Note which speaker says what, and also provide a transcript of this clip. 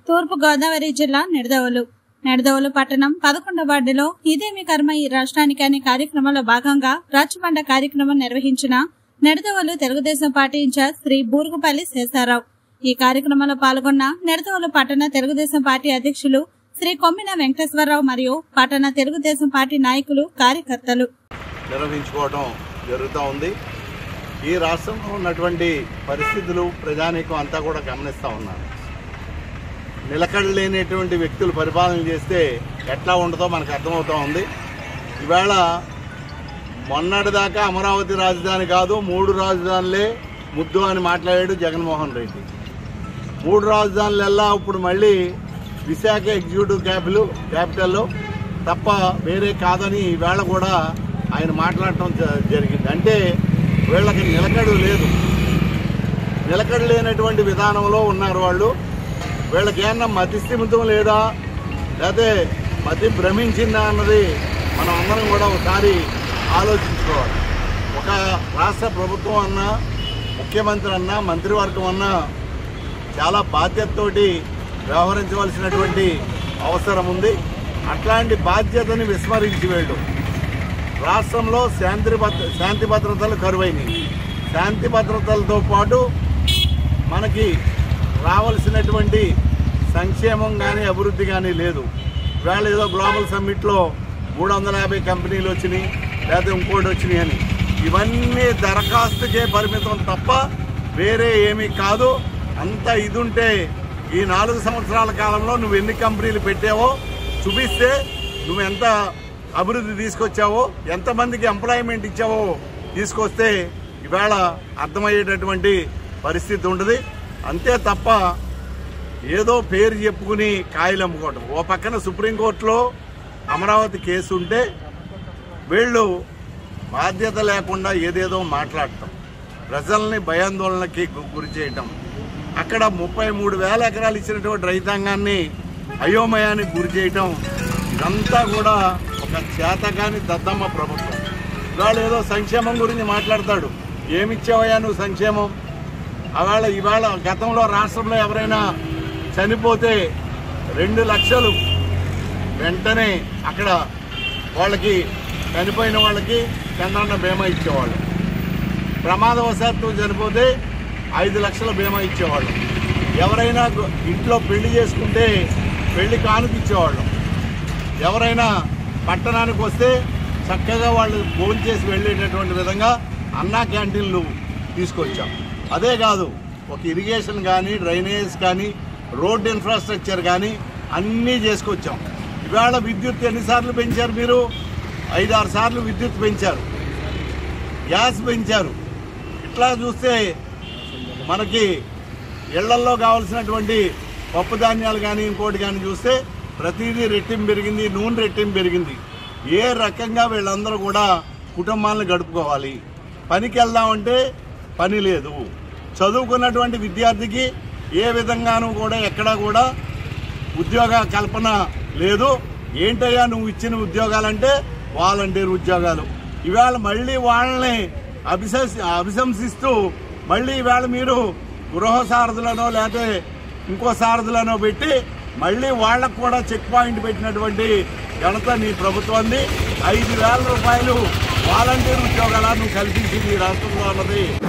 Speaker 1: తూర్పు గోదావరి జిల్లా నిడదవోలు నిడదవోలు పట్టణం పదకొండవ వార్డులో ఇదేమి కర్మ ఈ రాష్ట్రానికి అనే కార్యక్రమంలో భాగంగా రచ్చబండ కార్యక్రమం నిర్వహించిన నిడదవోలు తెలుగుదేశం పార్టీ ఇన్ఛార్జ్ శ్రీ బూరుగుపల్లి శేషారావు ఈ కార్యక్రమంలో పాల్గొన్న నిడదవోలు పట్టణ తెలుగుదేశం పార్టీ అధ్యక్షులు శ్రీ కొమ్మిన వెంకటేశ్వరరావు మరియు పట్టణ తెలుగుదేశం పార్టీ నాయకులు కార్యకర్తలు
Speaker 2: నిర్వహించుకోవడం జరుగుతూ ఉంది ఈ రాష్ట్రంలో ఉన్నటువంటి పరిస్థితులు ప్రజానీకం అంతా కూడా గమనిస్తూ ఉన్నారు నిలకడలేనటువంటి వ్యక్తులు పరిపాలన చేస్తే ఎట్లా ఉండదో మనకు అర్థమవుతూ ఉంది ఈవేళ మొన్నటిదాకా అమరావతి రాజధాని కాదు మూడు రాజధానులే ముద్దు అని మాట్లాడాడు జగన్మోహన్ రెడ్డి మూడు రాజధానులల్లా ఇప్పుడు మళ్ళీ విశాఖ ఎగ్జిక్యూటివ్ క్యాపిటల్ క్యాపిటల్లో తప్ప వేరే కాదని ఈవేళ కూడా ఆయన మాట్లాడటం జ- జరిగింది అంటే వీళ్ళకి నిలకడ లేదు నిలకడ లేనటువంటి విధానంలో ఉన్నారు వాళ్ళు వీళ్ళకి ఏమన్నా మతిస్థిమితం లేదా లేకపోతే మతి భ్రమించిందా అన్నది మనం అందరం కూడా ఒకసారి ఆలోచించుకోవాలి ఒక రాష్ట్ర ప్రభుత్వం అన్నా ముఖ్యమంత్రి అన్నా మంత్రివర్గం అన్నా చాలా బాధ్యతతోటి వ్యవహరించవలసినటువంటి అవసరం ఉంది అట్లాంటి బాధ్యతని విస్మరించి వెళ్ళు రాష్ట్రంలో శాంతి భద్ర శాంతి భద్రతలు కరువైనవి శాంతి భద్రతలతో పాటు మనకి రావాల్సినటువంటి సంక్షేమం కానీ అభివృద్ధి కానీ లేదు ఇవాళ ఏదో గ్లోబల్ సమ్మిట్లో మూడు వందల యాభై కంపెనీలు వచ్చినాయి లేకపోతే ఇంకోటి వచ్చినాయి అని ఇవన్నీ దరఖాస్తుకే పరిమితం తప్ప వేరే ఏమీ కాదు అంత ఇది ఉంటే ఈ నాలుగు సంవత్సరాల కాలంలో నువ్వు ఎన్ని కంపెనీలు పెట్టావో చూపిస్తే నువ్వు ఎంత అభివృద్ధి తీసుకొచ్చావో ఎంతమందికి ఎంప్లాయ్మెంట్ ఇచ్చావో తీసుకొస్తే ఇవాళ అర్థమయ్యేటటువంటి పరిస్థితి ఉంటుంది అంతే తప్ప ఏదో పేరు చెప్పుకుని కాయలు అమ్ముకోవటం ఓ పక్కన సుప్రీంకోర్టులో అమరావతి కేసు ఉంటే వీళ్ళు బాధ్యత లేకుండా ఏదేదో మాట్లాడటం ప్రజల్ని భయాందోళనకి గు- గురి చేయటం అక్కడ ముప్పై మూడు వేల ఎకరాలు ఇచ్చినటువంటి రైతాంగాన్ని అయోమయానికి గురి చేయటం ఇదంతా కూడా ఒక చేతగాని దద్దమ్మ ప్రభుత్వం ఇవాళ ఏదో సంక్షేమం గురించి మాట్లాడతాడు ఏమిచ్చావయ్యా నువ్వు సంక్షేమం అవాళ ఇవాళ గతంలో రాష్ట్రంలో ఎవరైనా చనిపోతే రెండు లక్షలు వెంటనే అక్కడ వాళ్ళకి చనిపోయిన వాళ్ళకి చంద్రన్న బీమా ఇచ్చేవాళ్ళు ప్రమాదవశాత్తు చనిపోతే ఐదు లక్షల బీమా ఇచ్చేవాళ్ళు ఎవరైనా గు- ఇంట్లో పెళ్లి చేసుకుంటే పెళ్లి కానుక ఇచ్చేవాళ్ళు ఎవరైనా పట్టణానికి వస్తే చక్కగా వాళ్ళు భోజనం చేసి వెళ్ళేటటువంటి విధంగా అన్నా క్యాంటీన్లు తీసుకొచ్చాం అదే కాదు ఒక ఇరిగేషన్ కానీ డ్రైనేజ్ కానీ రోడ్ ఇన్ఫ్రాస్ట్రక్చర్ కానీ అన్నీ చేసుకొచ్చాం ఇవాళ విద్యుత్ ఎన్నిసార్లు పెంచారు మీరు ఐదారు సార్లు విద్యుత్ పెంచారు గ్యాస్ పెంచారు ఇట్లా చూస్తే మనకి ఇళ్లల్లో కావాల్సినటువంటి పప్పు ధాన్యాలు కానీ ఇంకోటి కానీ చూస్తే ప్రతిదీ రెట్టింపు పెరిగింది నూనె రెట్టింపు పెరిగింది ఏ రకంగా వీళ్ళందరూ కూడా కుటుంబాలను గడుపుకోవాలి పనికి వెళ్దామంటే పని లేదు చదువుకున్నటువంటి విద్యార్థికి ఏ విధంగానూ కూడా ఎక్కడా కూడా ఉద్యోగ కల్పన లేదు ఏంటయ్యా నువ్వు ఇచ్చిన ఉద్యోగాలంటే వాలంటీర్ ఉద్యోగాలు ఇవాళ మళ్ళీ వాళ్ళని అభిశంసి అభిశంసిస్తూ మళ్ళీ ఇవాళ మీరు గృహ సారథులనో లేకపోతే ఇంకో సారథులనో పెట్టి మళ్ళీ వాళ్ళకు కూడా చెక్ పాయింట్ పెట్టినటువంటి ఘనత నీ ప్రభుత్వాన్ని ఐదు వేల రూపాయలు వాలంటీర్ ఉద్యోగాలు నువ్వు కల్పించింది ఈ రాష్ట్రంలో అన్నది